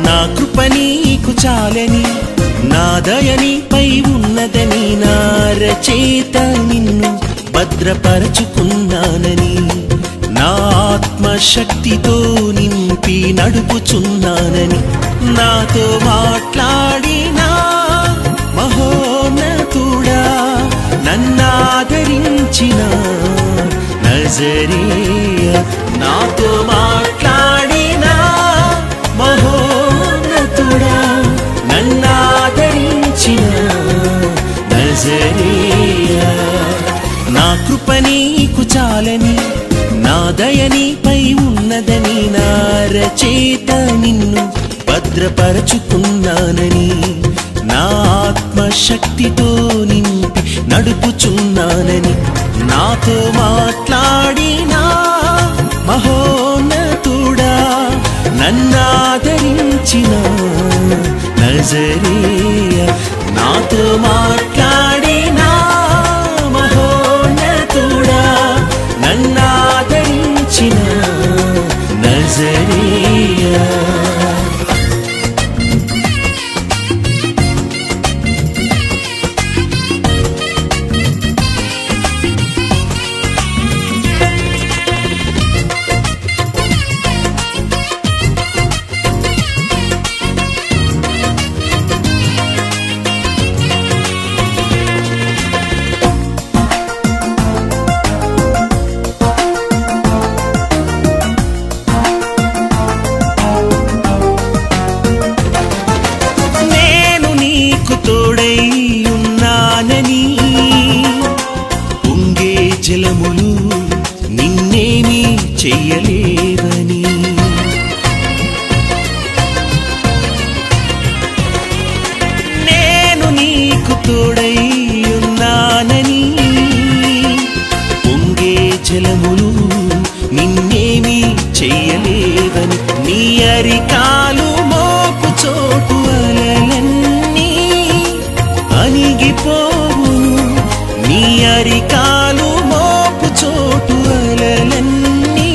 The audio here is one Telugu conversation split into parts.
నా కృప నీకు చాలని నా దయ నీపై ఉన్నదని నా రచేత నిన్ను భద్రపరచుకున్నానని నా ఆత్మశక్తితో నింపి నడుపుచున్నానని నాతో మాట్లాడిన మహోన్నతుడా నన్నాదరించిన నజరేయ నాతో మాట్లాడిన మహోన్నతుడా నన్నాదరించిన నజరేయ నా కృప నీకు చాలని నా దయ నీపై ఉన్నదని నా రచేత నిన్ను భద్రపరచుకున్నానని నా ఆత్మశక్తితో నింపి నడుపుచున్నానని నాతో మాట్లాడిన మహోన్నతుడా నన్నాదరించిన నజరేయ నాతో మాట్లాడిన మహోన్నతుడా నన్నాదరించిన నజరేయ నేను నీకు తోడై ఉన్నానని పొంగే జలములు నిన్నేమీ చెయ్యలేవని నేను నీకు తోడై ఉన్నానని పొంగే జలములు నిన్నేమీ చెయ్యలేవని నీ అరికాలు మోపు చోటు అలలన్నీ అణిగిపోవును నీ అరికాలు మోపు చోటు అలలన్నీ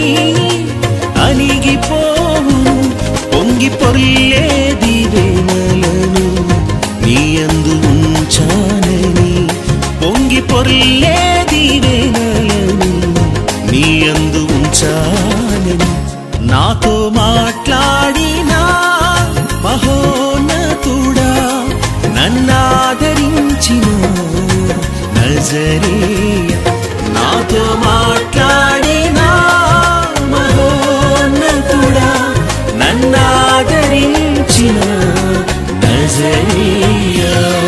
అణిగిపోవును పొంగి పొర్లేది వేమలను నీ అందు ఉంచానని పొంగి పొర్లేది వేమలను నీ అందు ఉంచానని నాతో మాట్లాడిన మహోన్నతుడా నన్నాదరించిన నజరేయ నాతో మాట్లాడిన మహోన్నతుడా నన్నాదరించిన నజరేయ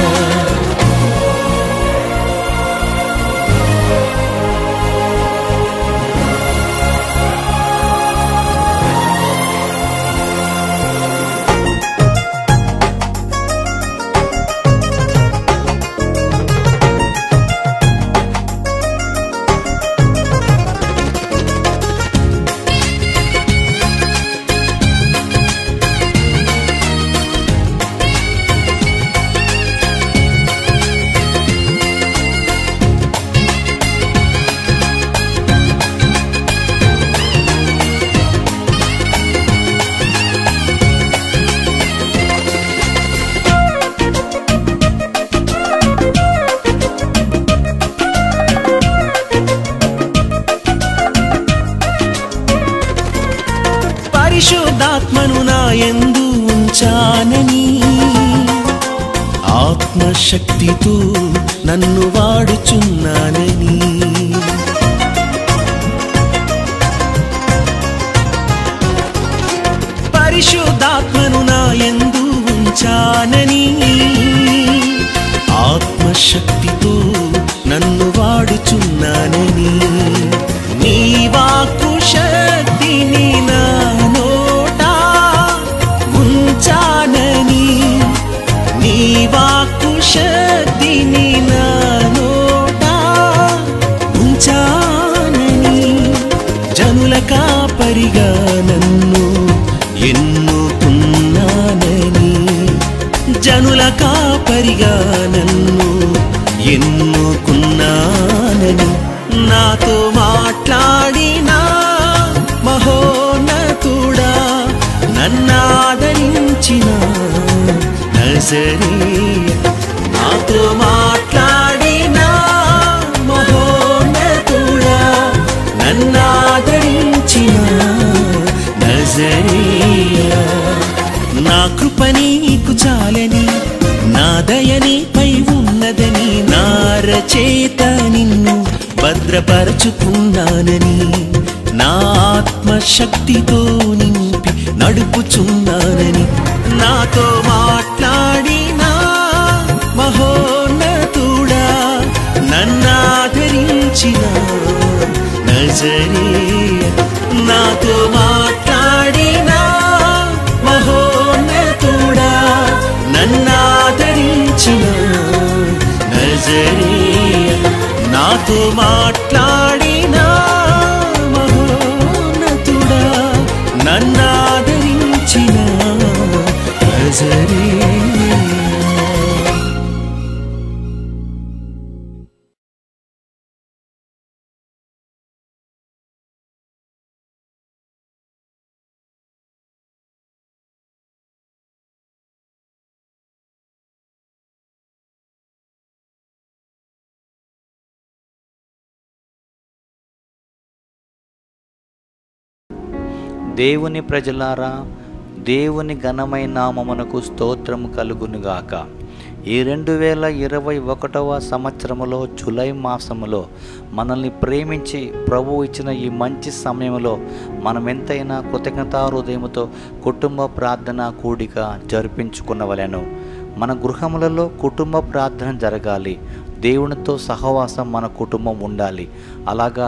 పరిశుద్ధాత్మను నా యందు ఉంచానని ఆత్మశక్తితో నన్ను వాడుచున్నానని పరిశుద్ధాత్మను నా యందు ఉంచానని ఆత్మశక్తితో నన్ను వాడుచున్నానని నీ వాక్కు శక్తిని నా నోట ఉంచానని నీ వాక్కు శక్తిని నా నోట ఉంచానని జనుల కాపరిగా నన్ను ఎన్నుకున్నానని జనుల కాపరిగా నన్ను ఎన్నుకున్నానని నాతో మాట్లాడిన మహోన్నతుడా నన్నాదరించిన నజరేయ నాతో మాట్లాడిన మహోన్నతుడా నన్నాదరించిన నజరేయ నా కృప నీకు చాలని నా దయ నీపై ఉన్నదని నా రచేత నిన్ను భద్రపరచుకున్నానని నా ఆత్మశక్తితో నింపి నడుపుచున్నానని నాతో మాట్లాడిన మహోన్నతుడా నన్నాదరించిన నజరేయ నాతో మాట్లాడిన మహోన్నతుడా నన్నాదరించిన నజరేయ నాతో మాట్లాడిన మహోన్నతుడా నన్నాదరించిన నజరేయ దేవుని ప్రజలారా దేవుని ఘనమైన నామమునకు స్తోత్రము కలుగునుగాక ఈ రెండు వేల ఇరవై ఒకటవ సంవత్సరములో జూలై మాసములో మనల్ని ప్రేమించి ప్రభు ఇచ్చిన ఈ మంచి సమయంలో మనం ఎంతైనా కృతజ్ఞతా హృదయముతో కుటుంబ ప్రార్థన కూడిక జరిపించుకున్నవలెను మన గృహములలో కుటుంబ ప్రార్థన జరగాలి దేవునితో సహవాసం మన కుటుంబం ఉండాలి అలాగా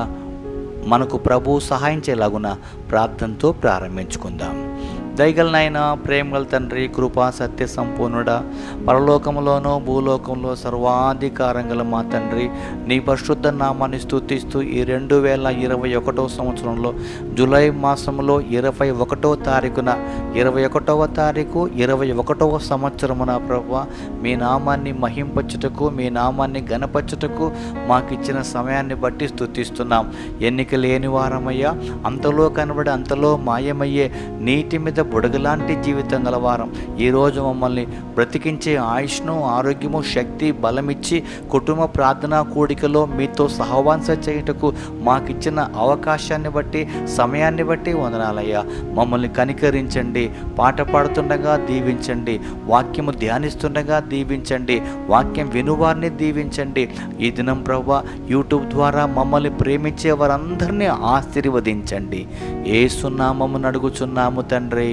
మనకు ప్రభు సహాయం చేయలాగున ప్రార్థనతో ప్రారంభించుకుందాం దయగలనైనా ప్రేమగల తండ్రి కృపా సత్య సంపూర్ణుడా పరలోకంలోనూ భూలోకంలో సర్వాధికారం గల మా తండ్రి నీ పరిశుద్ధ నామాన్ని స్తుతిస్తూ ఈ రెండు వేల ఇరవై ఒకటో సంవత్సరంలో జూలై మాసంలో ఇరవై ఒకటో తారీఖున ఇరవై ఒకటవ తారీఖు ఇరవై ఒకటవ సంవత్సరమున ప్రభు మీ నామాన్ని మహింపచ్చుటకు మీ నామాన్ని గణపచ్చుటకు మాకు ఇచ్చిన సమయాన్ని బట్టి స్తుతిస్తున్నాం ఎన్నిక లేని వారమయ్యా అంతలో కనబడి అంతలో మాయమయ్యే నీటి మీద బుడగలాంటి జీవితం గలవారం ఈరోజు మమ్మల్ని బ్రతికించే ఆయుష్ను ఆరోగ్యము శక్తి బలమిచ్చి కుటుంబ ప్రార్థనా కూడికలో మీతో సహవాస చేయుటకు మాకిచ్చిన అవకాశాన్ని బట్టి సమయాన్ని బట్టి వందనాలయ్యా మమ్మల్ని కనికరించండి పాట పాడుతుండగా దీవించండి వాక్యము ధ్యానిస్తుండగా దీవించండి వాక్యం వినువారిని దీవించండి ఈ దినం ప్రభా యూట్యూబ్ ద్వారా మమ్మల్ని ప్రేమించే వారందరినీ ఆశీర్వదించండి ఏ సున్నామము అడుగుచున్నాము తండ్రి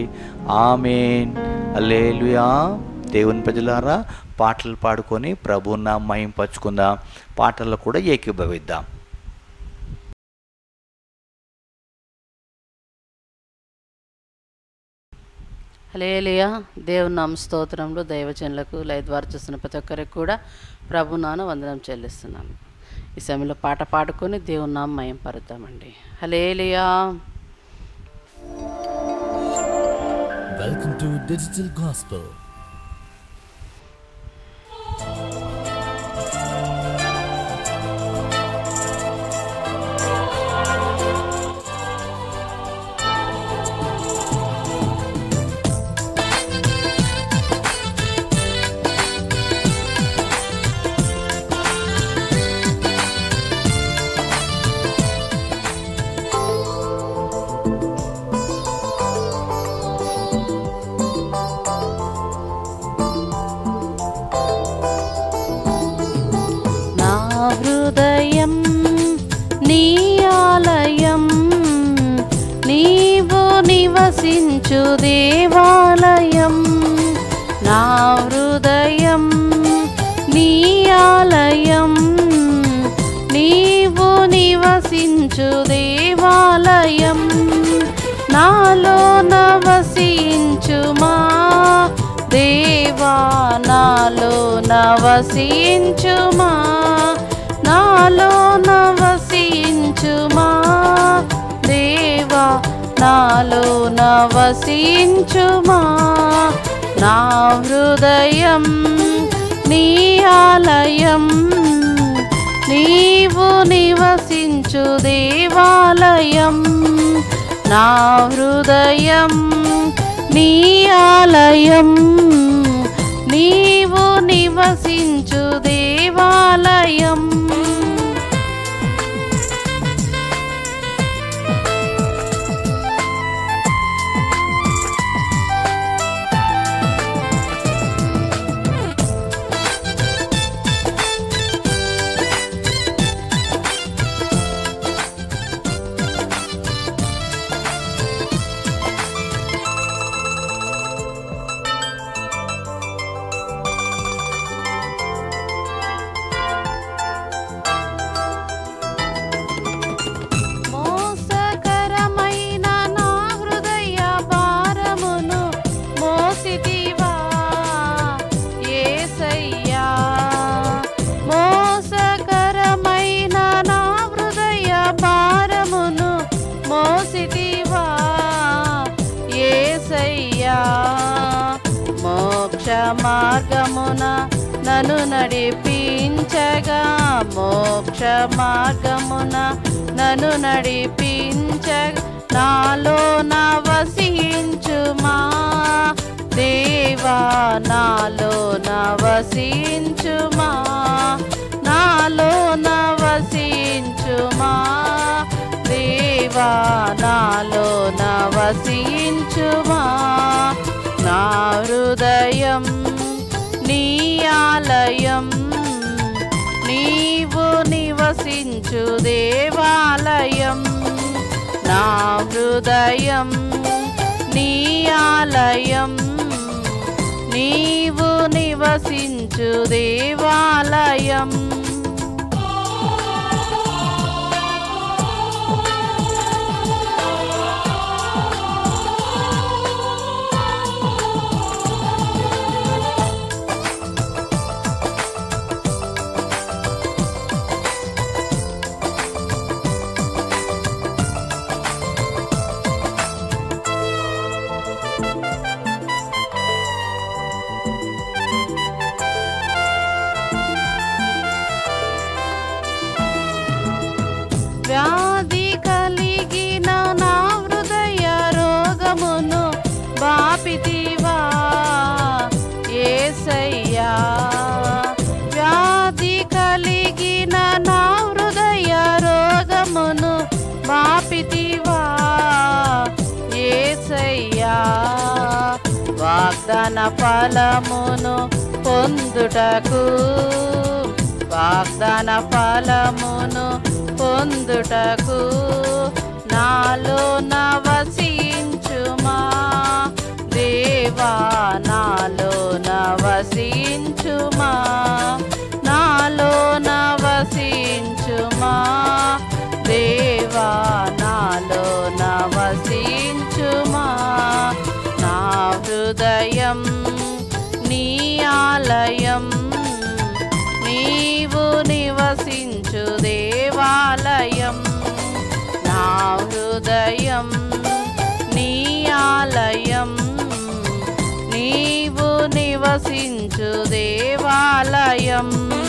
ఆమెన్ అలేలుయా దేవుని ప్రజలారా పాటలు పాడుకొని ప్రభున్న మహింపచ్చుకుందాం పాటల్లో కూడా ఏకీభవిద్దాం హలేలియా దేవుని నామ స్తోత్రంలో దైవజనులకు లైవ్ ద్వారా చూస్తున్న ప్రతి ఒక్కరికి కూడా ప్రభు నాన్న వందనం చెల్లిస్తున్నాను ఈ సమయంలో పాట పాడుకొని దేవుని నామ మయం పరుద్దామండి hallelujah Welcome to Digital Gospel. నా హృదయం నీ ఆలయం నీవు నివసించు దేవాలయం నా హృదయం నీ ఆలయం నీవు నివసించు దేవాలయం నాలో నవసించుమా దేవా నాలో నవసించుమా నాలో నవసించుమా దేవా నాలో నవసించుమా నా హృదయం నీ ఆలయం నీవు నివసించు దేవాలయం నా హృదయం నీ ఆలయం నీవు నివసించు దేవాలయం మోసకరమైన నా హృదయ భారమును మోసితివా యేసయ్యా మోసకరమైన నా హృదయ భారమును మోసితివా యేసయ్యా మోక్ష మార్గమున నన్ను నడిపించగా మోక్ష మార్గమున నన్ను నడిపించగా నాలో నవసించుమా దేవా నాలో నవసించుమా నాలో నవసించుమా దేవా నాలో నవసించుమా నా హృదయం నీ ఆలయం నీవు నివసించు దేవాలయం నా హృదయం నీ ఆలయం నీవు నివసించు దేవాలయం వ్యాధి కలిగిన నా హృదయ రోగమును బాపితివా ఏసయ్యా వ్యాధి కలిగిన నా హృదయ రోగమును బాపితివా ఏసయ్యా వాగ్దాన ఫలమును పొందుటకు వాగ్దాన ఫలమును పొందుటకు నాలో నవసించుమా దేవా నాలో నవసించుమా నాలో నవసించుమా దేవా నాలో నవసించుమా నా హృదయం నీ ఆలయం నీవు నివసించు దేవాలయం నా హృదయం నీ ఆలయం నీవు నివసించు దేవాలయం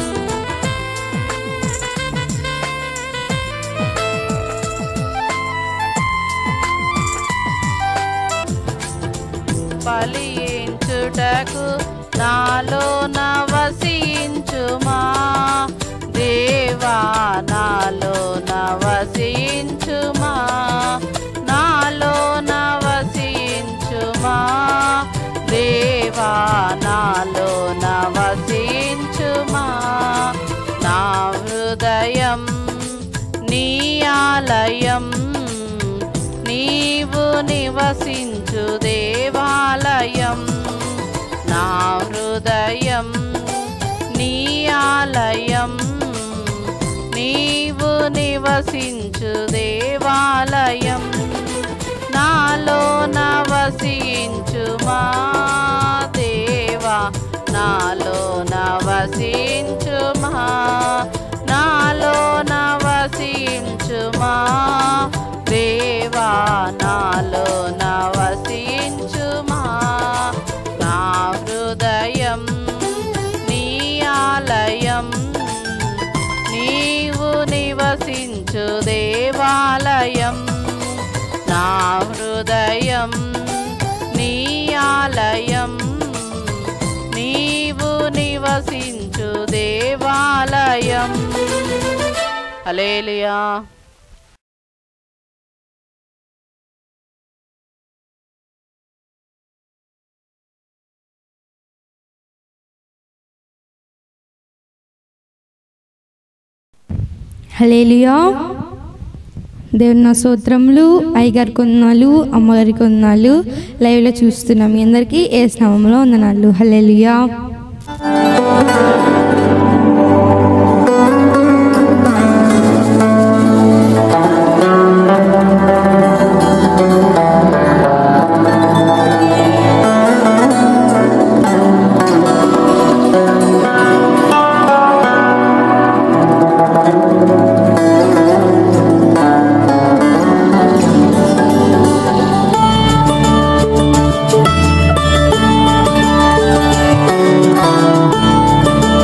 ఫలించుటకు నాలో నవసించుమా దేవా నాలో నవసించుమా నాలో నవసించుమా దేవా నాలో నవసించుమా నా హృదయం నీ ఆలయం నీవు నివసించు దేవాలయం నా హృదయం నీ ఆలయం నీవు నివసించు దేవాలయం నాలో నవసించుమా దేవా నాలో నవసించుమా నాలో నవసించుమా దేవా నాలో నవసించుమా నా హృదయం నీ ఆలయం నీవు నివసించు దేవాలయం నా హృదయం నీ ఆలయం నీవు నివసించు దేవాలయం హల్లెలూయా హలేలుయా దేవుని నా స్తోత్రములు అయ్యగారి కొందనాలు అమ్మగారి కొందనాలు లైవ్లో చూస్తున్నాం మీ అందరికీ ఏ స్నామంలో వందనాలు హలేలుయా హల్లెలూయా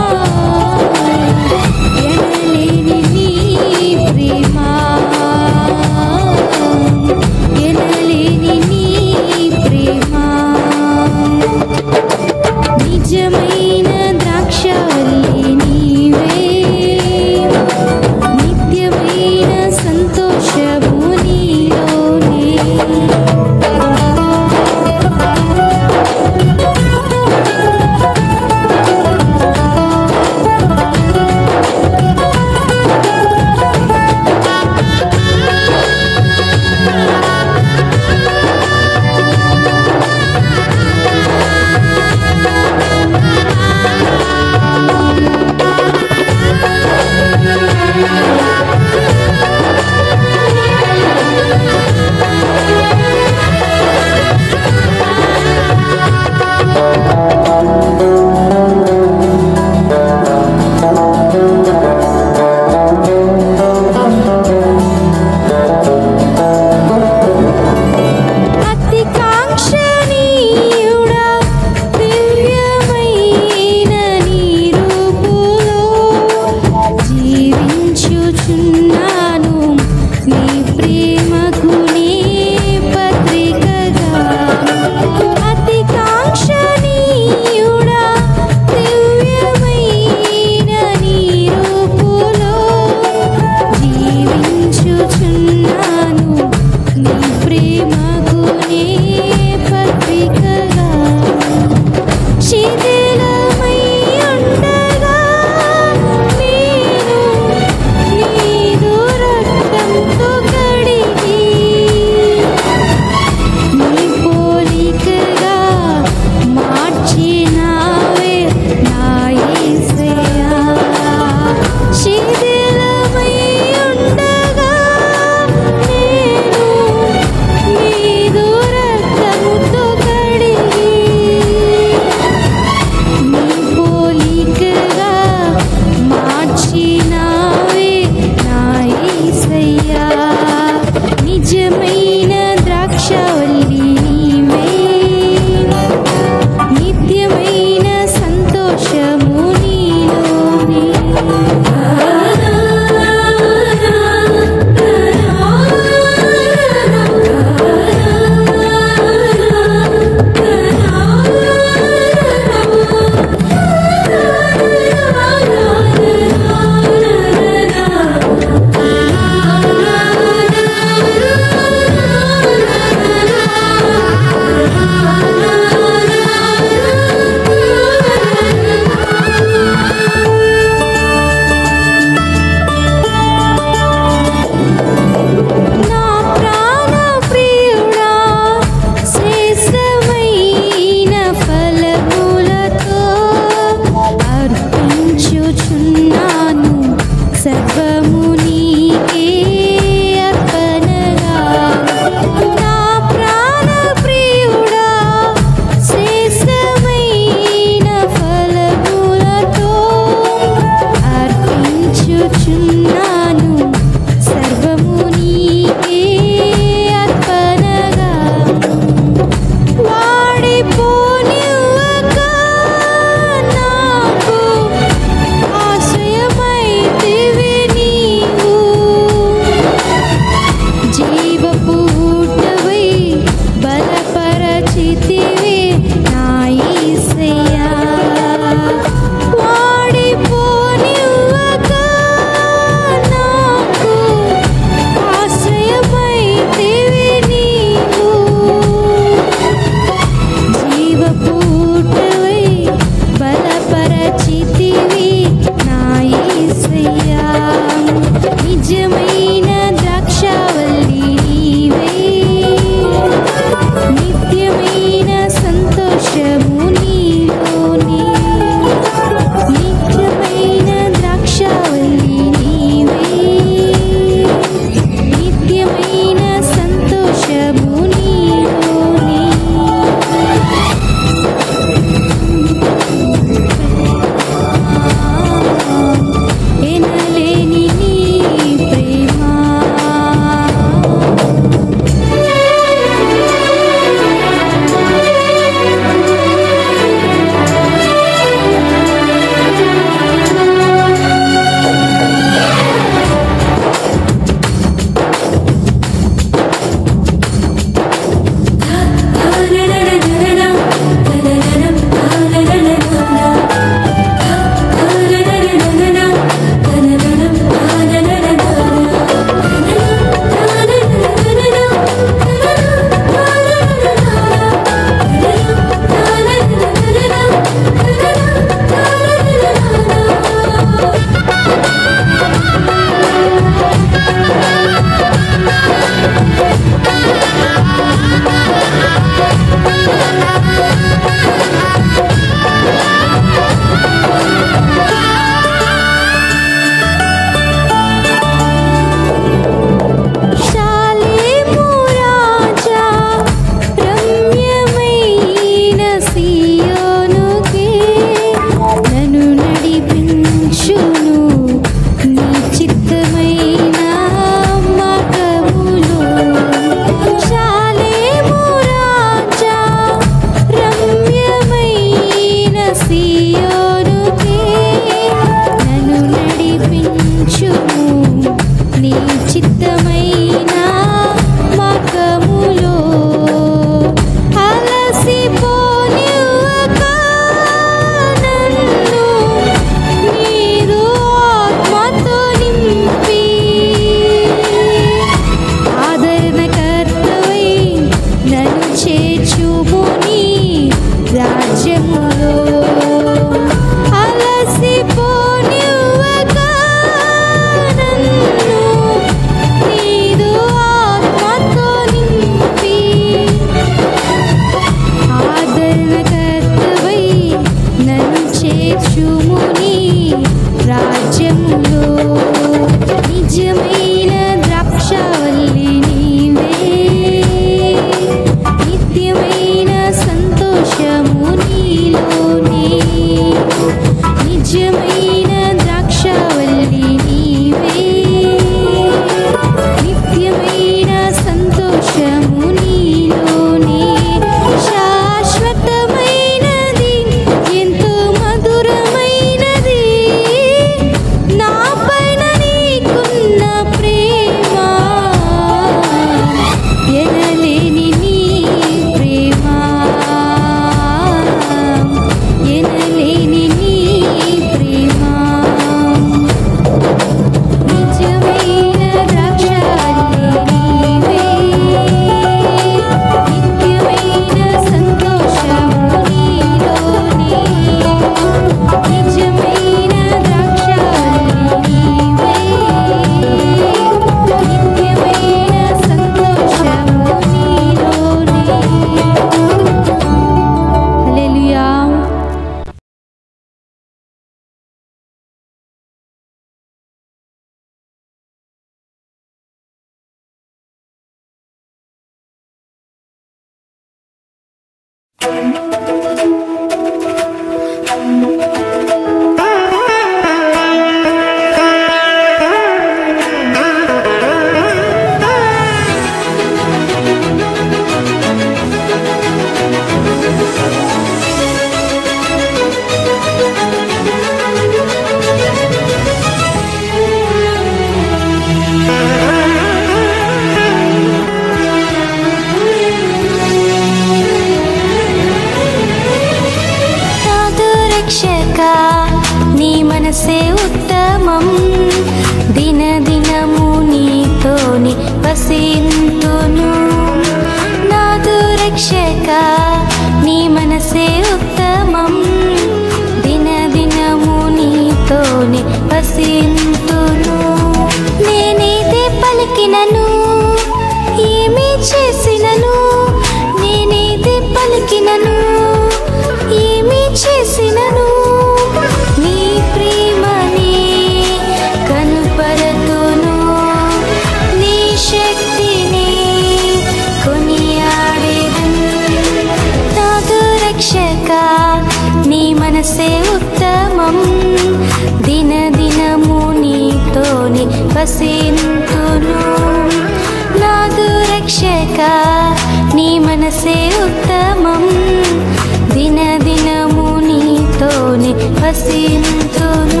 వసింతును నాదు రక్షక నీ మనసే ఉత్తమం దిన దినము నీతోనే వసింతును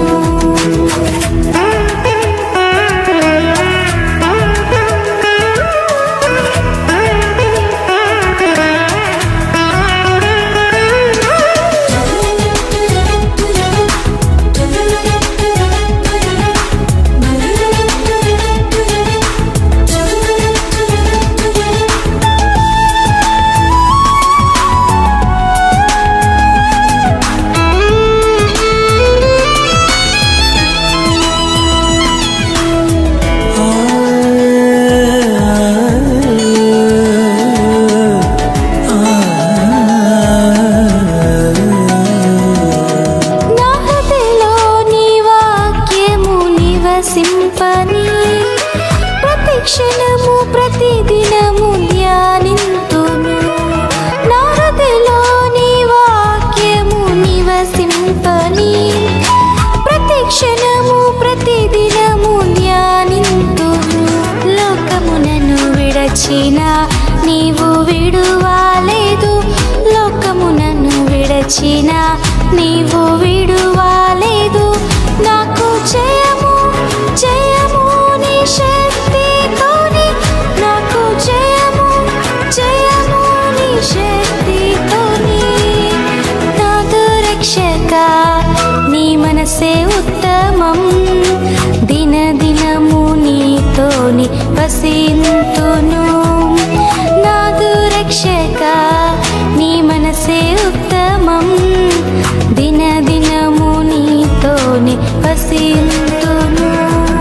నా హృదయలో నీ వాక్యము నివసింపని ప్రతి క్షణము ప్రతి దినము ధ్యానింతును నా హృదయలో నీ వాక్యము నివసింపని ప్రతి క్షణము ప్రతి దినము ధ్యానింతును లోకమునను విడచిన నీవు విడువాలేదు లోకమునను విడచిన నీవు విడువాలేదు నాకు జయము జయము నీ శక్తితోని నాకు జయము జయము నీ శక్తితోని నాదు రక్షక నీ మనసే ఉత్తమం దిన దినము నీతోని వసింతును నాదు రక్షక నీ మనసే ఉత్తమం దిన దినము నీతోని వసింతును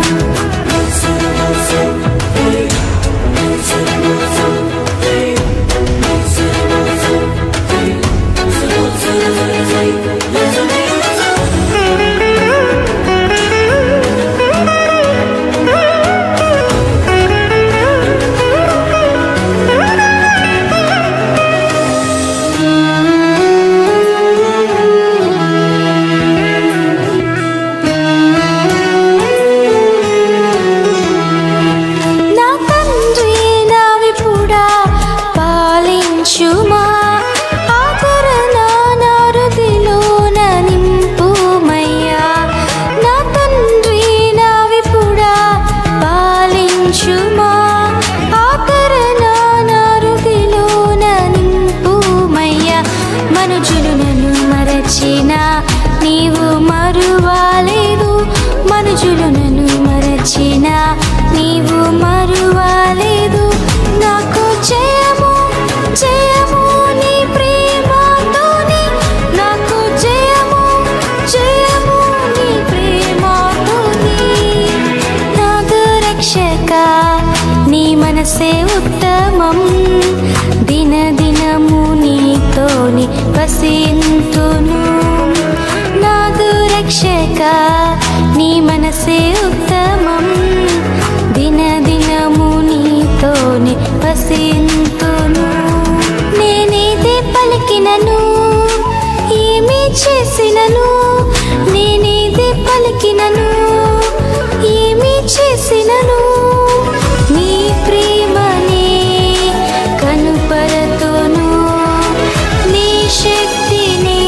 నా తండ్రి నా విపుడా పాలించుమా ఆదరణ నా హృదిలోన నింపుమయ్యా నా తండ్రి నా విపుడా పాలించుమా ఆదరణ నా హృదిలోన నింపుమయ్యా మనుజులు నన్ను మరచిన నీవు మరువాలేదు మనుజులు నన్ను మరచిన నీవు మరువాలేదు నాకు జయము జయము నీ ప్రేమతోని నాకు జయము జయము నీ ప్రేమతోని నాదు రక్షక నీ మనసే ఉత్తమం దిన దినము నీతోని వసింతును నాదు రక్షక నీ మనసే ఉత్తమం దిన దినము నీతోని వసింతును నేనేది పలికినను ఏమి చేసినను నేనేది పలికినను ఏమి చేసినను నీ ప్రేమనే కనుపరతును నీ శక్తిని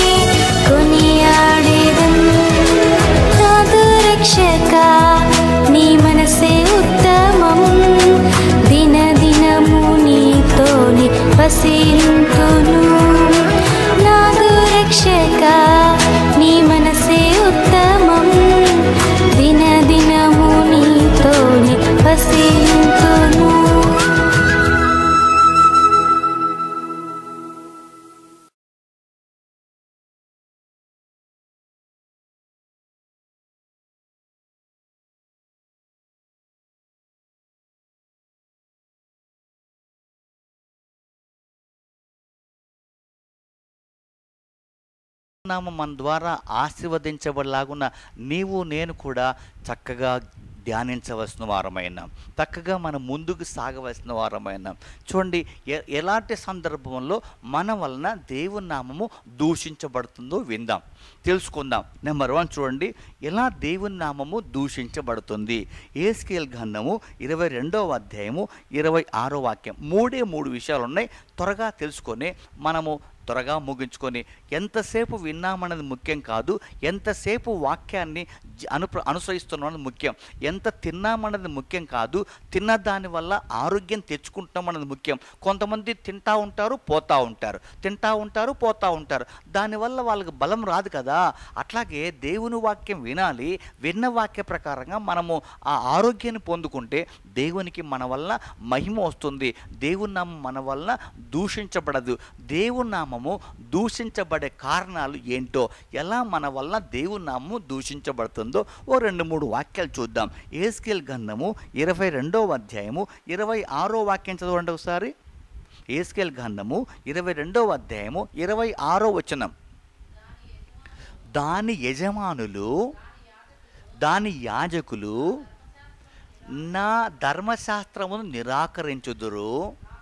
కొనియాడేదను నాదు రక్షక నీ మనసే ఉత్తమం దిన దినము నీతోని వసింతును నాదు రక్షక నీ మనసే ఉత్తమం దిన దినము నీతోని వసింతును నామ మన ద్వారా ఆశీర్వదించబడలాగున్న నీవు నేను కూడా చక్కగా ధ్యానించవలసిన వారమైన చక్కగా మనం ముందుకు సాగవలసిన వారమైన చూడండి ఎ- ఎలాంటి సందర్భంలో మన వలన దేవుని నామము దూషించబడుతుందో విందాం తెలుసుకుందాం నెంబర్ వన్ చూడండి ఎలా దేవుని నామము దూషించబడుతుంది ఏస్కేల్ గంధము ఇరవై రెండవ అధ్యాయము ఇరవై ఆరో వాక్యం మూడే మూడు విషయాలు ఉన్నాయి త్వరగా తెలుసుకొని మనము త్వరగా ముగించుకొని ఎంతసేపు విన్నామన్నది ముఖ్యం కాదు ఎంతసేపు వాక్యాన్ని జ- అను అనుసరిస్తున్నామన్నది ముఖ్యం ఎంత తిన్నామన్నది ముఖ్యం కాదు తిన్న దాని వల్ల ఆరోగ్యం తెచ్చుకుంటామన్నది ముఖ్యం కొంతమంది తింటా ఉంటారు పోతా ఉంటారు తింటా ఉంటారు పోతా ఉంటారు దానివల్ల వాళ్ళకి బలం రాదు కదా అట్లాగే దేవుని వాక్యం వినాలి విన్న వాక్య ప్రకారంగా మనము ఆ ఆరోగ్యాన్ని పొందుకుంటే దేవునికి మన వల్ల మహిమ వస్తుంది దేవుని నామం మన వలన దూషించబడదు దేవుని నామము దూషించబడే కారణాలు ఏంటో ఎలా మన వలన దేవుని నామము దూషించబడుతుందో ఓ రెండు మూడు వాక్యాలు చూద్దాం ఏస్కేల్ గంధము ఇరవై రెండవ అధ్యాయము ఇరవై ఆరో వాక్యం చదవండి ఒకసారి ఏస్కేల్ గంధము ఇరవై రెండవ అధ్యాయము ఇరవై ఆరో వచనం దాని యజమానులు దాని యాజకులు నా ధర్మశాస్త్రమును నిరాకరించుదురు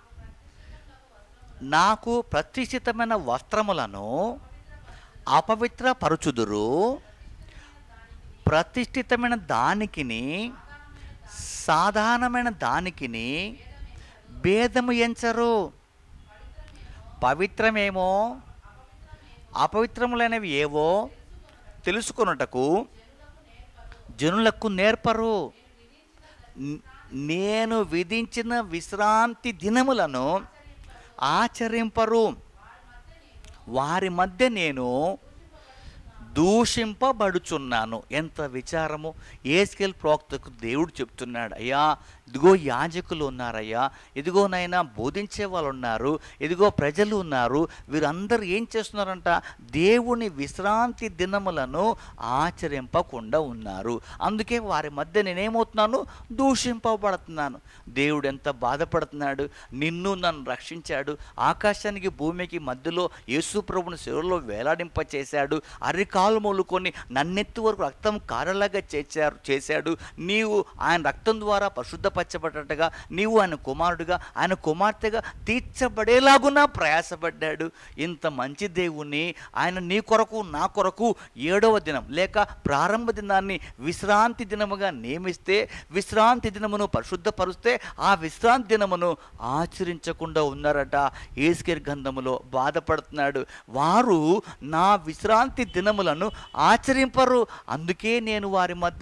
నాకు ప్రతిష్ఠితమైన వస్త్రములను అపవిత్రపరచుదురు ప్రతిష్ఠితమైన దానికిని సాధారణమైన దానికిని భేదము ఎంచరు పవిత్రమేమో అపవిత్రములైనవి ఏవో తెలుసుకొనుటకు జనులకు నేర్పరు న్- నేను విధించిన విశ్రాంతి దినములను ఆచరింపరు వారి మధ్య నేను దూషింపబడుచున్నాను ఎంత విచారము ఏస్కెల్ ప్రోక్తకు దేవుడు చెప్తున్నాడు అయ్యా ఇదిగో యాజకులు ఉన్నారయ్యా ఇదిగో నైనా బోధించే వాళ్ళు ఉన్నారు ఇదిగో ప్రజలు ఉన్నారు వీరందరూ ఏం చేస్తున్నారంట దేవుని విశ్రాంతి దినములను ఆచరింపకుండా ఉన్నారు అందుకే వారి మధ్య నేనేమవుతున్నాను దూషింపబడుతున్నాను దేవుడు ఎంత బాధపడుతున్నాడు నిన్ను నన్ను రక్షించాడు ఆకాశానికి భూమికి మధ్యలో యేసు ప్రభుని శివుల్లో వేలాడింప చేశాడు అరికాలు మొలుకొని నన్నెత్తి వరకు రక్తం కారలాగా చేశారు చేశాడు నీవు ఆయన రక్తం ద్వారా పరిశుద్ధపరచబడ్డట్టుగా నీవు ఆయన కుమారుడుగా ఆయన కుమార్తెగా తీర్చబడేలాగునా ప్రయాసపడ్డాడు ఇంత మంచి దేవుణ్ణి ఆయన నీ కొరకు నా కొరకు ఏడవ దినం లేక ప్రారంభ దినాన్ని విశ్రాంతి దినముగా నియమిస్తే విశ్రాంతి దినమును పరిశుద్ధపరుస్తే ఆ విశ్రాంతి దినమును ఆచరించకుండా ఉన్నారట ఏస్కేర్ గంధములో బాధపడుతున్నాడు వారు నా విశ్రాంతి దినములను ఆచరింపరు అందుకే నేను వారి మధ్య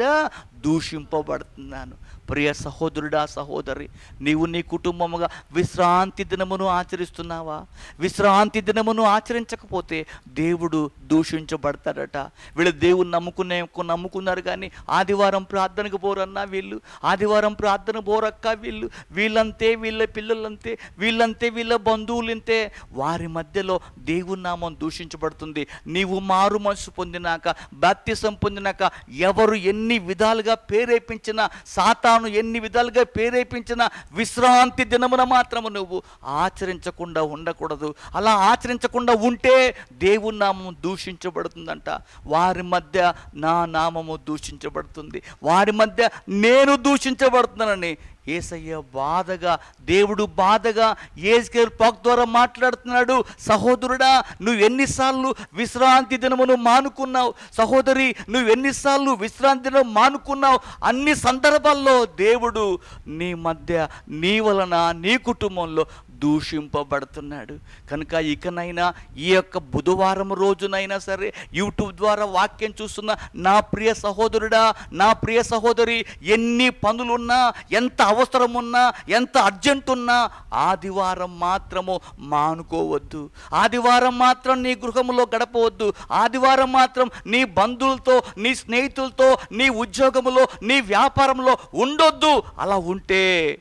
దూషింపబడుతున్నాను ప్రియ సహోదరుడా సహోదరి నీవు నీ కుటుంబముగా విశ్రాంతి దినమును ఆచరిస్తున్నావా విశ్రాంతి దినమును ఆచరించకపోతే దేవుడు దూషించబడతాడట వీళ్ళు దేవుని నమ్ముకునే నమ్ముకున్నారు కానీ ఆదివారం ప్రార్థనకు పోరన్నా వీళ్ళు ఆదివారం ప్రార్థన పోరక్క వీళ్ళు వీళ్ళంతే వీళ్ళ పిల్లలంతే వీళ్ళంతే వీళ్ళ బంధువులంతే వారి మధ్యలో దేవుని నామం దూషించబడుతుంది నీవు మారు మనసు పొందినాక బాప్తిసం పొందినాక ఎవరు ఎన్ని విధాలుగా ప్రేరేపించినా సాతాను ఎన్ని విధాలుగా ప్రేరేపించినా విశ్రాంతి దినమున మాత్రము నువ్వు ఆచరించకుండా ఉండకూడదు అలా ఆచరించకుండా ఉంటే దేవుని నామం దూషించబడుతుందంట వారి మధ్య నా నామము దూషించబడుతుంది వారి మధ్య నేను దూషించబడుతున్నానని ఏసయ్య బాధగా దేవుడు బాధగా ఏజ్కేల్ పాక్ ద్వారా మాట్లాడుతున్నాడు సహోదరుడా నువ్వు ఎన్నిసార్లు విశ్రాంతి దినమును మానుకున్నావు సహోదరి నువ్వు ఎన్నిసార్లు విశ్రాంతి దినం మానుకున్నావు అన్ని సందర్భాల్లో దేవుడు నీ మధ్య నీ వలన నీ కుటుంబంలో దూషింపబడుతున్నాడు కనుక ఇకనైనా ఈ యొక్క బుధవారం రోజునైనా సరే యూట్యూబ్ ద్వారా వాక్యం చూస్తున్న నా ప్రియ సహోదరుడా నా ప్రియ సహోదరి ఎన్ని పనులున్నా ఎంత అవసరం ఉన్నా ఎంత అర్జెంట్ ఉన్నా ఆదివారం మాత్రము మానుకోవద్దు ఆదివారం మాత్రం నీ గృహంలో గడపవద్దు ఆదివారం మాత్రం నీ బంధువులతో నీ స్నేహితులతో నీ ఉద్యోగములో నీ వ్యాపారంలో ఉండొద్దు అలా ఉంటే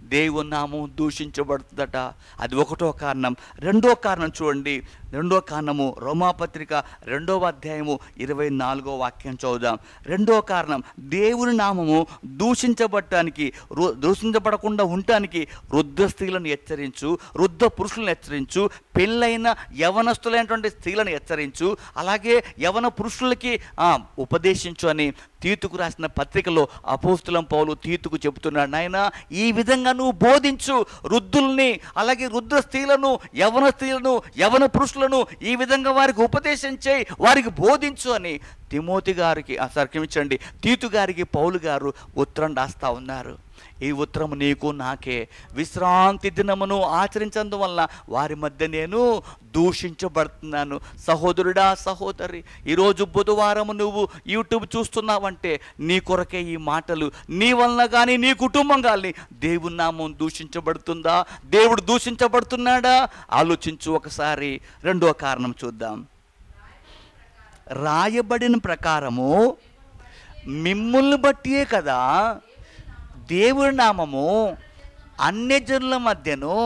దేవుని నామం దూషించబడుతుందట అది ఒకటో కారణం రెండో కారణం చూడండి రెండో కారణము రోమాపత్రిక రెండవ అధ్యాయము ఇరవై నాలుగో వాక్యం చదువుదాం రెండో కారణం దేవుని నామము దూషించబడటానికి రు- దూషించబడకుండా ఉండటానికి వృద్ధ స్త్రీలను హెచ్చరించు వృద్ధ పురుషులను హెచ్చరించు పెళ్ళైన యవనస్తులైనటువంటి స్త్రీలను హెచ్చరించు అలాగే యవన పురుషులకి ఆ, ఉపదేశించు అని తీతుకు రాసిన పత్రికలో అపోస్తులం పౌలు తీతుకు చెబుతున్నాడు నాయన ఈ విధంగా నువ్వు బోధించు వృద్ధుల్ని అలాగే వృద్ధ స్త్రీలను యవన స్త్రీలను యవన పురుషులను ఈ విధంగా వారికి ఉపదేశం చేయి వారికి బోధించు అని తిమోతి గారికి ఆ, సార్ క్షమించండి తీతు గారికి పౌలు గారు ఉత్తరం రాస్తా ఉన్నారు ఈ ఉత్తరము నీకు నాకే విశ్రాంతి దినమును ఆచరించడం వారి మధ్య నేను దూషించబడుతున్నాను సహోదరుడా సహోదరి ఈరోజు బుధవారం నువ్వు యూట్యూబ్ చూస్తున్నావంటే నీ కొరకే ఈ మాటలు నీ వలన కానీ నీ కుటుంబం కానీ దేవుని నామం దూషించబడుతుందా దేవుడు దూషించబడుతున్నాడా ఆలోచించు ఒకసారి రెండో కారణం చూద్దాం రాయబడిన ప్రకారము మిమ్ముల్ని బట్టియే కదా దేవుడి నామము అన్యజనుల మధ్యను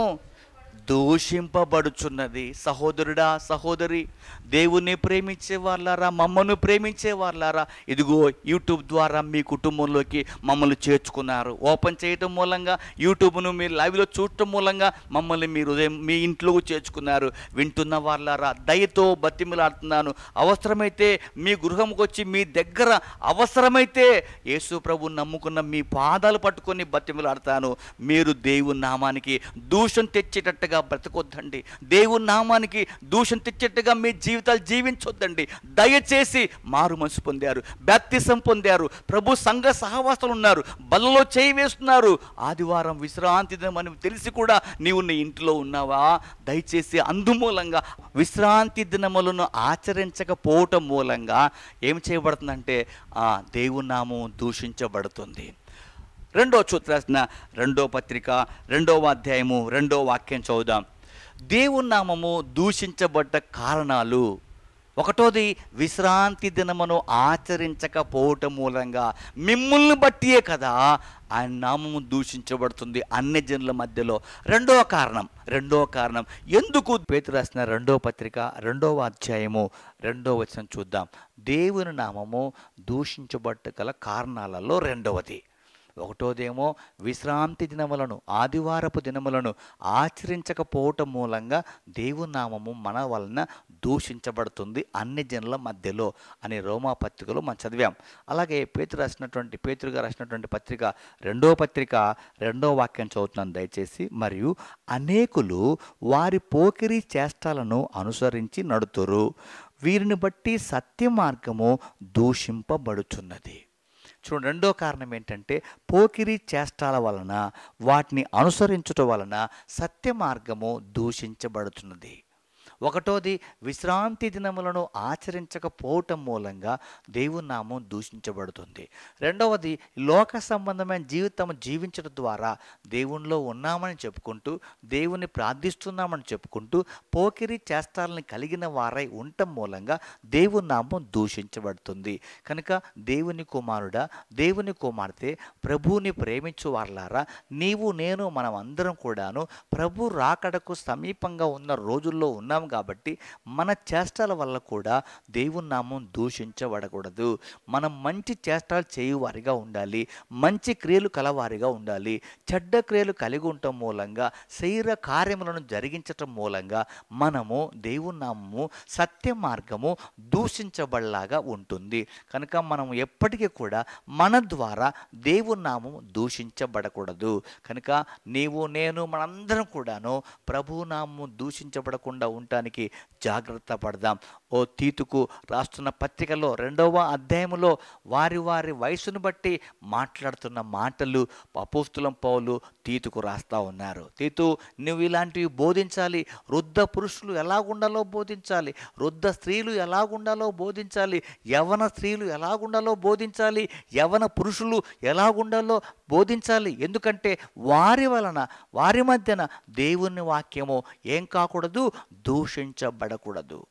దూషింపబడుచున్నది సహోదరుడా సహోదరి దేవుణ్ణి ప్రేమించే వాళ్ళారా మమ్మల్ని ప్రేమించే వాళ్ళారా ఇదిగో యూట్యూబ్ ద్వారా మీ కుటుంబంలోకి మమ్మల్ని చేర్చుకున్నారు ఓపెన్ చేయటం మూలంగా యూట్యూబ్ను మీరు లైవ్లో చూడటం మూలంగా మమ్మల్ని మీరు ఉదయం మీ ఇంట్లోకి చేర్చుకున్నారు వింటున్న వాళ్ళారా దయతో బతిమిలాడుతున్నాను అవసరమైతే మీ గృహంకి వచ్చి మీ దగ్గర అవసరమైతే యేసు ప్రభు నమ్ముకున్న మీ పాదాలు పట్టుకొని బతిమిలాడతాను మీరు దేవుని నామానికి దూషం తెచ్చేటట్టుగా బ్రతకొద్దండి దేవుని నామానికి దూషం తెచ్చేట్టుగా మీ జీవితాలు జీవించొద్దండి దయచేసి మారు మనసు పొందారు బ్యాప్తిసం పొందారు ప్రభు సంఘ సహవాసాలు ఉన్నారు బలలో చేయి వేస్తున్నారు ఆదివారం విశ్రాంతి దినం అని తెలిసి కూడా నీవు నీ ఇంట్లో ఉన్నావా దయచేసి అందుమూలంగా విశ్రాంతి దినములను ఆచరించకపోవటం మూలంగా ఏం చేయబడుతుందంటే ఆ దేవుని నామం దూషించబడుతుంది రెండో చూత రాసిన రెండో పత్రిక రెండవ అధ్యాయము రెండో వాక్యం చదువుదాం దేవుని నామము దూషించబడ్డ కారణాలు ఒకటోది విశ్రాంతి దినమును ఆచరించకపోవటం మూలంగా మిమ్మల్ని బట్టియే కదా ఆయన నామము దూషించబడుతుంది అన్ని జనుల మధ్యలో రెండవ కారణం రెండవ కారణం ఎందుకు పేతురు రాసిన రెండో పత్రిక రెండవ అధ్యాయము రెండో వచనం చూద్దాం దేవుని నామము దూషించబడ్డ గల కారణాలలో రెండవది ఒకటోదేమో విశ్రాంతి దినములను ఆదివారపు దినములను ఆచరించకపోవటం మూలంగా దేవుని నామము మన వలన దూషించబడుతుంది అన్ని జనుల మధ్యలో అని రోమా పత్రికలో మనం చదివాం అలాగే పేతురు రాసినటువంటి పేతురుగా రాసినటువంటి పత్రిక రెండో పత్రిక రెండో వాక్యం చదువుతున్నాను దయచేసి మరియు అనేకులు వారి పోకిరి చేష్టాలను అనుసరించి నడుతురు వీరిని బట్టి సత్య మార్గము దూషింపబడుచున్నది చూడండి రెండో కారణం ఏంటంటే పోకిరి చేష్టాల వలన వాటిని అనుసరించుట వలన సత్య మార్గము దూషించబడుతున్నది ఒకటోది విశ్రాంతి దినములను ఆచరించకపోవటం మూలంగా దేవుని నామం దూషించబడుతుంది రెండవది లోక సంబంధమైన జీవితం జీవించడం ద్వారా దేవునిలో ఉన్నామని చెప్పుకుంటూ దేవుని ప్రార్థిస్తున్నామని చెప్పుకుంటూ పోకిరి చేష్టాలని కలిగిన వారై ఉండటం మూలంగా దేవుని నామం దూషించబడుతుంది కనుక దేవుని కుమారుడా దేవుని కుమార్తె ప్రభువుని ప్రేమించు వారలారా నీవు నేను మనం అందరం కూడాను ప్రభు రాకడకు సమీపంగా ఉన్న రోజుల్లో ఉన్నాం కాబట్టి మన చేష్టల వల్ల కూడా దేవుని నామం దూషించబడకూడదు మనం మంచి చేష్టాలు చేయువారిగా ఉండాలి మంచి క్రియలు కలవారిగా ఉండాలి చెడ్డ క్రియలు కలిగి ఉండటం మూలంగా శరీర కార్యములను జరిగించటం మూలంగా మనము దేవుని నామము సత్య మార్గము దూషించబడలాగా ఉంటుంది కనుక మనం ఎప్పటికీ కూడా మన ద్వారా దేవుని నామం దూషించబడకూడదు కనుక నీవు నేను మనందరం కూడాను ప్రభు నామము దూషించబడకుండా ఉండటానికి జాగ్రత్త పడదాం ఓ తీతుకు రాస్తున్న పత్రికలో రెండవ అధ్యాయములో వారి వారి వయసును బట్టి మాట్లాడుతున్న మాటలు అపోస్తులం పౌలు తీతుకు రాస్తా ఉన్నారు తీతు నువ్వు ఇలాంటివి బోధించాలి వృద్ధ పురుషులు ఎలాగుండాలో బోధించాలి వృద్ధ స్త్రీలు ఎలాగుండాలో బోధించాలి యవన స్త్రీలు ఎలాగుండాలో బోధించాలి యవన పురుషులు ఎలాగుండాలో బోధించాలి ఎందుకంటే వారి వలన వారి మధ్యన దేవుని వాక్యము ఏం కాకూడదు దూషించబడకూడదు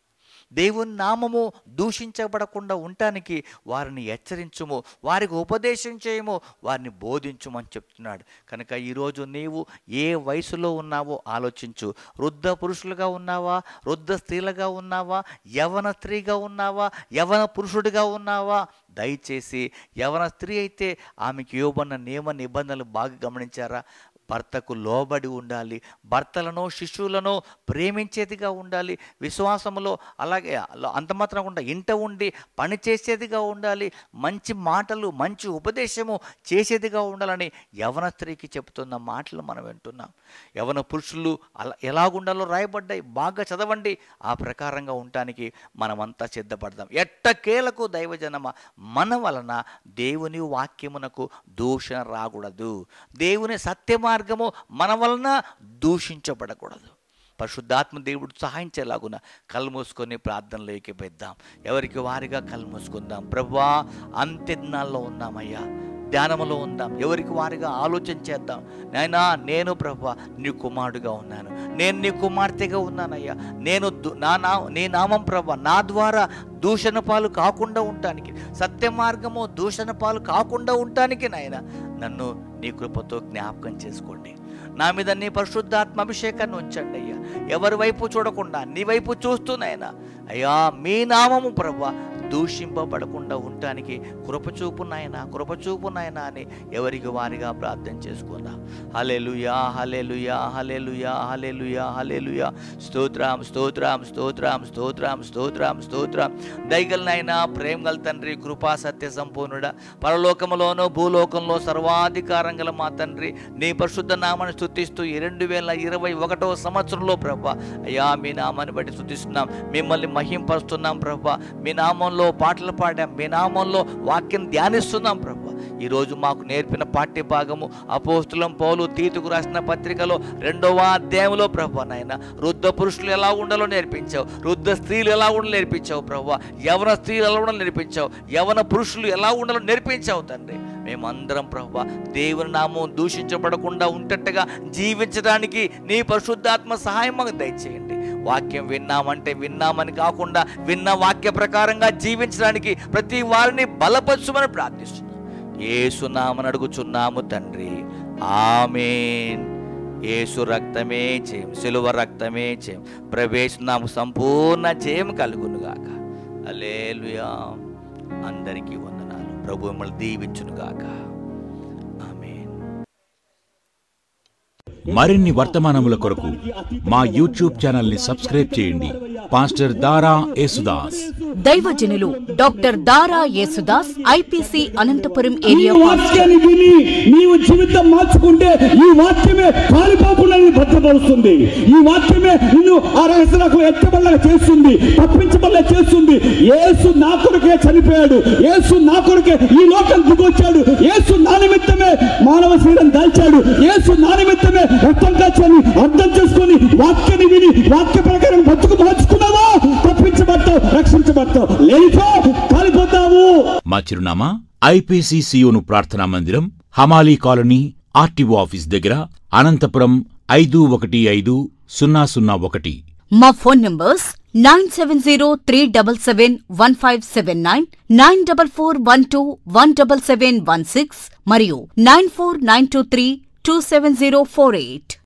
దేవుని నామము దూషించబడకుండా ఉండటానికి వారిని హెచ్చరించుము వారికి ఉపదేశం చేయము వారిని బోధించుమని చెప్తున్నాడు కనుక ఈరోజు నీవు ఏ వయసులో ఉన్నావో ఆలోచించు వృద్ధ పురుషులుగా ఉన్నావా వృద్ధ స్త్రీలుగా ఉన్నావా యవన స్త్రీగా ఉన్నావా యవన పురుషుడిగా ఉన్నావా దయచేసి యవన స్త్రీ అయితే ఆమెకి ఇవ్వబడిన నియమ నిబంధనలు బాగా గమనించారా భర్తకు లోబడి ఉండాలి భర్తలను శిశువులను ప్రేమించేదిగా ఉండాలి విశ్వాసములో అలాగే అలా- అంత మాత్రం కాకుండా ఇంట ఉండి పని చేసేదిగా ఉండాలి మంచి మాటలు మంచి ఉపదేశము చేసేదిగా ఉండాలని యవన స్త్రీకి చెబుతున్న మాటలు మనం వింటున్నాం యవన పురుషులు అలా ఎలాగుండాలో రాయబడ్డాయి బాగా చదవండి ఆ ప్రకారంగా ఉండటానికి మనమంతా సిద్ధపడదాం ఎట్టకేలకు దైవజనమ మన వలన దేవుని వాక్యమునకు దూషణ రాకూడదు దేవుని సత్య మార్గము మన వలన దూషించబడకూడదు పరిశుద్ధాత్మ దేవుడు సహాయం చేయలాగున కళ్ళు మూసుకొని ప్రార్థనలోకి పెద్దాం ఎవరికి వారిగా కళ్ళు మూసుకుందాం ప్రభా అంత్య దినాల్లో ఉన్నామయ్యా ధ్యానములో ఉందాం ఎవరికి వారిగా ఆలోచన చేద్దాం నాయనా నేను ప్రభా నీ కుమారుడుగా ఉన్నాను నేను నీ కుమార్తెగా ఉన్నానయ్యా నేను దు- నా నా నీ నామం ప్రభా నా ద్వారా దూషణ పాలు కాకుండా ఉండటానికి సత్య మార్గము దూషణ పాలు కాకుండా ఉండటానికి నాయన నన్ను నీ కృపతో జ్ఞాపకం చేసుకోండి నా మీద నీ పరిశుద్ధాత్మ అభిషేకాన్ని ఉంచండి అయ్యా ఎవరి వైపు చూడకుండా నీ వైపు చూస్తున్నాయన అయ్యా మీ నామము ప్రభా దూషింపబడకుండా ఉండటానికి కృపచూపు నాయన కృపచూపు నాయన అని ఎవరికి వారిగా ప్రార్థన చేసుకుందాం hallelujah hallelujah hallelujah hallelujah hallelujah స్తోత్రం స్తోత్రం స్తోత్రం స్తోత్రం స్తోత్రం స్తోత్రం దయగల నాయన ప్రేమ గల తండ్రి కృపా సత్య సంపూర్ణుడ పరలోకములోను భూలోకంలో సర్వాధికారం గల మా తండ్రి నీ పరిశుద్ధ నామాన్ని స్థుతిస్తూ ఈ రెండు వేల ఇరవై ఒకటవ సంవత్సరంలో ప్రభా అయ్యా మీ నామాన్ని బట్టి స్థుతిస్తున్నాం మిమ్మల్ని మహింపరుస్తున్నాం ప్రభా మీ నామంలో పాటలు పాడాం మీ నామంలో వాక్యం ధ్యానిస్తున్నాం ప్రభా ఈరోజు మాకు నేర్పిన పాఠ్య భాగము అపోస్తులం పౌలు తీతుకు రాసిన పత్రికలో రెండవ అధ్యాయంలో ప్రభా నాయన వృద్ధ పురుషులు ఎలా ఉండాలో నేర్పించావు వృద్ధ స్త్రీలు ఎలా ఉండాలో నేర్పించావు ప్రభా యవన స్త్రీలు ఎలా ఉండాలో నేర్పించావు యవన పురుషులు ఎలా ఉండాలో నేర్పించావు తండ్రి మేమందరం ప్రభా దేవుని నామం దూషించబడకుండా ఉంటట్టుగా జీవించడానికి నీ పరిశుద్ధాత్మ సహాయం మాకు దయచేయండి వాక్యం విన్నామంటే విన్నామని కాకుండా విన్న వాక్య ప్రకారంగా జీవించడానికి ప్రతి వారిని బలపరచుమని ప్రార్థిస్తున్నాం ఏసునామని అడుగుచున్నాము తండ్రి ఆమెన్ ఏసు రక్తమే చేయం సిలువ రక్తమే చేయం ప్రవేశనాము సంపూర్ణ జయం కలుగునుగాక అలేలుయా అందరికీ వందనాలు ప్రభు మిమ్మల్ని దీవించునుగాక ఆమెన్ మరిన్ని వర్తమానముల కొరకు మా యూట్యూబ్ ఛానల్ ని సబ్స్క్రైబ్ చేయండి పాస్టర్ దారా యేసుదాస్ దైవజనులు డాక్టర్ దారా యేసుదాస్ ఐపీసీ అనంతపురం ఈ ఏరియా వాక్యాన్ని విని నీవు జీవితం మార్చుకుంటే ఈ వాక్యమే కాలిపోకుండా నిన్ను భద్రపరుస్తుంది ఈ వాక్యమే నిన్ను ఆ రహస్యలకు ఎత్తబడగా చేస్తుంది తప్పించబడగా చేస్తుంది యేసు నా కొరకే చనిపోయాడు యేసు నా కొరకే ఈ లోకం దిగొచ్చాడు యేసు నా నిమిత్తమే మానవ శరీరం దాల్చాడు యేసు నా నిమిత్తమే రక్తం కాచని అర్థం చేసుకొని వాక్యాన్ని విని వాక్య ప్రకారం బతుకు మార్చుకున్నావా తప్పించబడతావు రక్షించబడతావు లేనిచో కాలిపోతావు మా చిరునామా ఐపీసీ సియోను ప్రార్థనా మందిరం హమాలీ కాలనీ ఆర్టీఓ ఆఫీస్ దగ్గర అనంతపురం ఐదు ఒకటి ఐదు సున్నా సున్నా ఒకటి మా phone numbers nine seven zero three double seven one five seven nine nine double four one two one double seven one six మరియు nine four nine two three two seven zero four eight